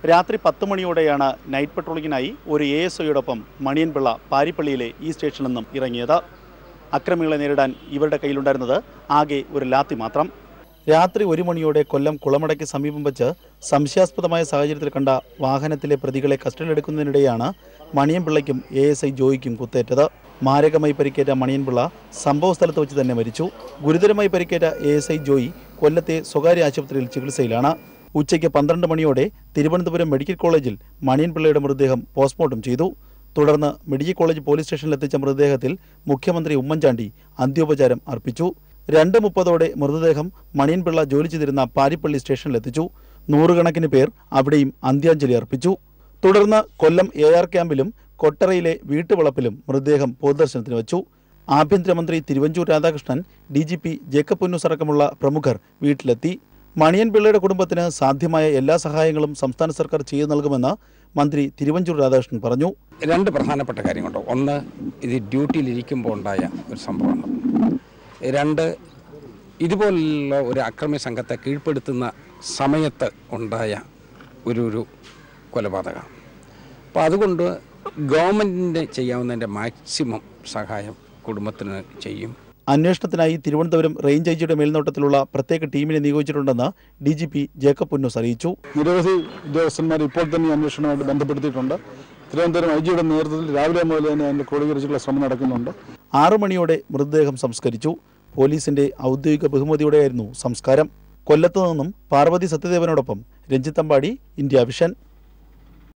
രാത്രി പത്ത് മണിയോടെയാണ് നൈറ്റ് പട്രോളിങ്ങിനായി ഒരു എ എസ് ഐയോടൊപ്പം മണിയൻപിള്ള പാരിപ്പള്ളിയിലെ ഈ സ്റ്റേഷനിൽ നിന്നും ഇറങ്ങിയത് അക്രമികളെ നേരിടാൻ ഇവരുടെ കയ്യിലുണ്ടായിരുന്നത് ആകെ ഒരു ലാത്തി മാത്രം രാത്രി ഒരു മണിയോടെ കൊല്ലം കുളമടയ്ക്ക് സമീപം വച്ച് സംശയാസ്പദമായ സാഹചര്യത്തിൽ കണ്ട വാഹനത്തിലെ പ്രതികളെ കസ്റ്റഡിയിലെടുക്കുന്നതിനിടെയാണ് മണിയൻപിള്ളയ്ക്കും എ എസ് ഐ ജോയിക്കും കുത്തേറ്റത് മാരകമായി പരിക്കേറ്റ മണിയൻപിള്ള സംഭവ സ്ഥലത്ത് വെച്ച് തന്നെ മരിച്ചു ഗുരുതരമായി പരിക്കേറ്റ എ എസ് ഐ ജോയി കൊല്ലത്തെ സ്വകാര്യ ആശുപത്രിയിൽ ചികിത്സയിലാണ് ഉച്ചയ്ക്ക് പന്ത്രണ്ട് മണിയോടെ തിരുവനന്തപുരം മെഡിക്കൽ കോളേജിൽ മണിയൻപിള്ളയുടെ മൃതദേഹം പോസ്റ്റ്മോർട്ടം ചെയ്തു തുടർന്ന് മെഡിക്കൽ കോളേജ് പോലീസ് സ്റ്റേഷനിൽ എത്തിച്ച മൃതദേഹത്തിൽ മുഖ്യമന്ത്രി ഉമ്മൻചാണ്ടി അന്ത്യോപചാരം അർപ്പിച്ചു രണ്ട് മുപ്പതോടെ മൃതദേഹം മണിയൻപിള്ള ജോലി ചെയ്തിരുന്ന പാരിപ്പള്ളി സ്റ്റേഷനിലെത്തിച്ചു നൂറുകണക്കിന് പേർ അവിടെയും അന്ത്യാഞ്ജലി അർപ്പിച്ചു തുടർന്ന് കൊല്ലം എ ആർ ക്യാമ്പിലും കൊട്ടറയിലെ വീട്ടുവളപ്പിലും മൃതദേഹം പൊതുദർശനത്തിന് വച്ചു ആഭ്യന്തരമന്ത്രി Thiruvanchoor Radhakrishnan D G P Jacob Punnoose അടക്കമുള്ള പ്രമുഖർ വീട്ടിലെത്തി മണിയൻപിള്ളയുടെ കുടുംബത്തിന് സാധ്യമായ എല്ലാ സഹായങ്ങളും സംസ്ഥാന സർക്കാർ ചെയ്തു നൽകുമെന്ന് മന്ത്രി തിരുവഞ്ചൂർ രാധാകൃഷ്ണൻ പറഞ്ഞു രണ്ട് പ്രധാനപ്പെട്ട കാര്യങ്ങളുണ്ട് ഒന്ന് ഇത് ഡ്യൂട്ടിയിലിരിക്കുമ്പോൾ ഉണ്ടായ ഒരു സംഭവമാണ് രണ്ട് ഇതുപോലുള്ള ഒരു അക്രമി സംഘത്തെ കീഴ്പ്പെടുത്തുന്ന സമയത്ത് ഉണ്ടായ ഒരു ഒരു കൊലപാതകം അപ്പോൾ അതുകൊണ്ട് ഗവൺമെൻറ്റിൻ്റെ ചെയ്യാവുന്നതിൻ്റെ മാക്സിമം സഹായം കുടുംബത്തിന് ചെയ്യും അന്വേഷണത്തിനായി തിരുവനന്തപുരം റേഞ്ച് ഐജിയുടെ മേൽനോട്ടത്തിലുള്ള പ്രത്യേക ടീമിനെ നിയോഗിച്ചിട്ടുണ്ടെന്ന് D G P Jacob Punnoose അറിയിച്ചു നിരവധി ഉദ്യോഗസ്ഥന്മാർ ഇപ്പോൾ തന്നെ ഈ അന്വേഷണവുമായിട്ട് ബന്ധപ്പെടുത്തിയിട്ടുണ്ട് തിരുവനന്തപുരം ഐ ജിയുടെ നേതൃത്വത്തിൽ രാവിലെ മുതൽ തന്നെ അതിൻ്റെ ക്രോഡീകരിച്ചുള്ള ശ്രമം നടക്കുന്നുണ്ട് ആറു മണിയോടെ മൃതദേഹം സംസ്കരിച്ചു പോലീസിന്റെ ഔദ്യോഗിക ബഹുമതിയോടെയായിരുന്നു സംസ്കാരം കൊല്ലത്തു നിന്നും പാർവതി സത്യദേവനോടൊപ്പം രഞ്ജിത്തമ്പാടി ഇന്ത്യ വിഷൻ